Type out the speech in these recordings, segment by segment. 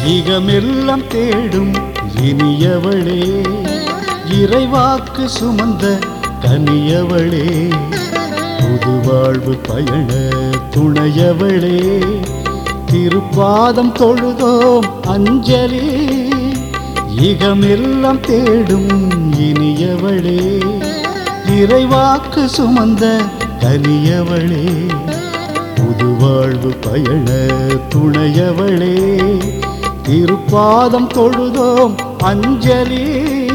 ஈகமெல்லாம் தேடும் இனியவளே இறைவாக்கு சுமந்த கனியவளே புது வாழ்வு பயண துணையவளே திருப்பாதம் தொழுதோம் அஞ்சலி ஈகமெல்லாம் தேடும் இனியவளே இறைவாக்கு சுமந்த கனியவளே புது வாழ்வு பயண துணையவளே திருப்பாதம் தொழுதோம் அஞ்சலி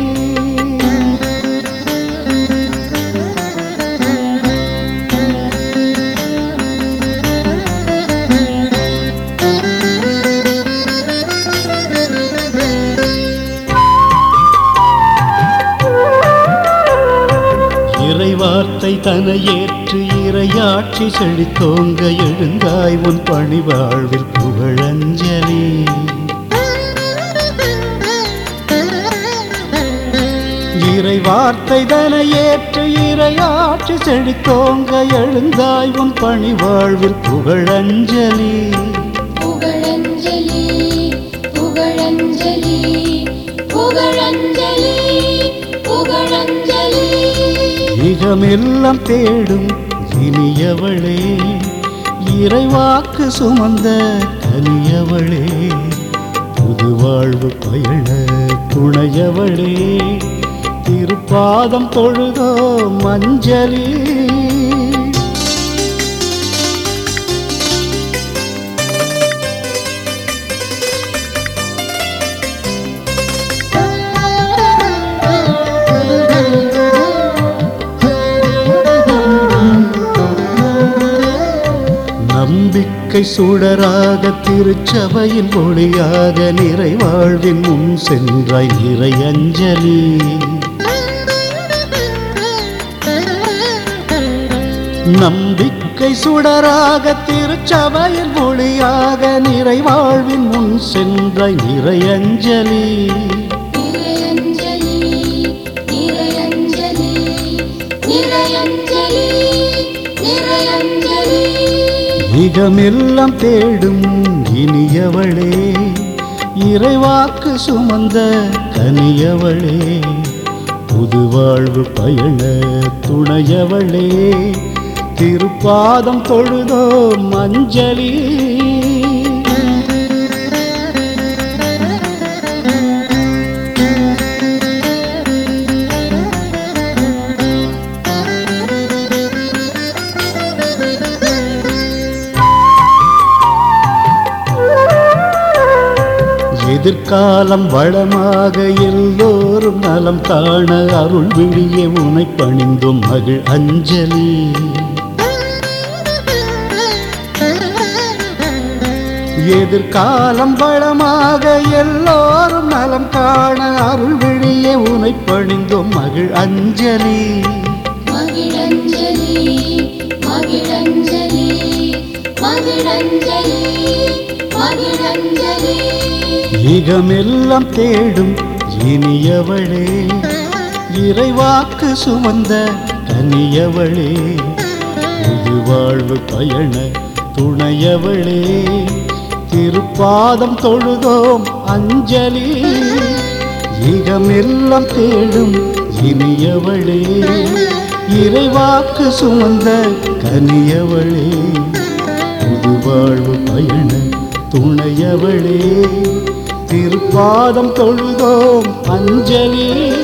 இறைவார்த்தை தனையேற்று இறையாட்சி செழித்தோங்க எழுந்தாய் உன் பணி வாழ்வில் புகழஞ்சலி இறைவார்த்தை தனையேற்று இறையாட்சி செழித்தோங்க எழுந்தாய் உன் பணி வாழ்வில் புகழஞ்சலி புகழஞ்சலி புகழஞ்சலி புகழஞ்சலி புகழஞ்சலி இகமெல்லாம் தேடும் இனியவளே இறைவாக்கு சுமந்த கனியவளே புது வாழ்வு பயண துணையவளே திருப்பாதம் தொழுதோ மஞ்சளி நம்பிக்கை சுடராக திருச்சபையின் ஒளியாக நிறைவாழ்வின் முன் சென்றாய் நிறையஞ்சலி நம்பிக்கை சுடராக திருச்சபையின் ஒளியாக நிறைவாழ்வின் முன் சென்றாய் நிறையஞ்சலி நிறையஞ்சலி நிறையஞ்சலி நிறையஞ்சலி நிறையஞ்சலி இகமெல்லாம் தேடும் இனியவளே இறைவாக்கு சுமந்த கனியவளே புது வாழ்வு பயண துணையவளே திருப்பாதம் தொழுதோ மஞ்சளி எதிர்காலம் வளமாக எல்லோரும் நலம் காண அருள் விழிய உனை பணிந்தும் மகிழ் அஞ்சலி எதிர்காலம் வளமாக எல்லோரும் நலம் காண அருள் விழிய உனை பணிந்தும் மகிழ் அஞ்சலி மகிழஞ்சலி மகிழஞ்சலி மகிழஞ்சலி மகிழஞ்சலி ஈகமெல்லாம் தேடும் இனியவளே இறைவாக்கு சுமந்த கனியவளே புது வாழ்வு பயண துணையவளே திருப்பாதம் தொழுதோம் அஞ்சலி ஈகமெல்லாம் தேடும் இனியவளே இறைவாக்கு சுமந்த கனியவளே புது வாழ்வு பயண துணையவளே திருப்பாதம் தொழுதோம் அஞ்சலி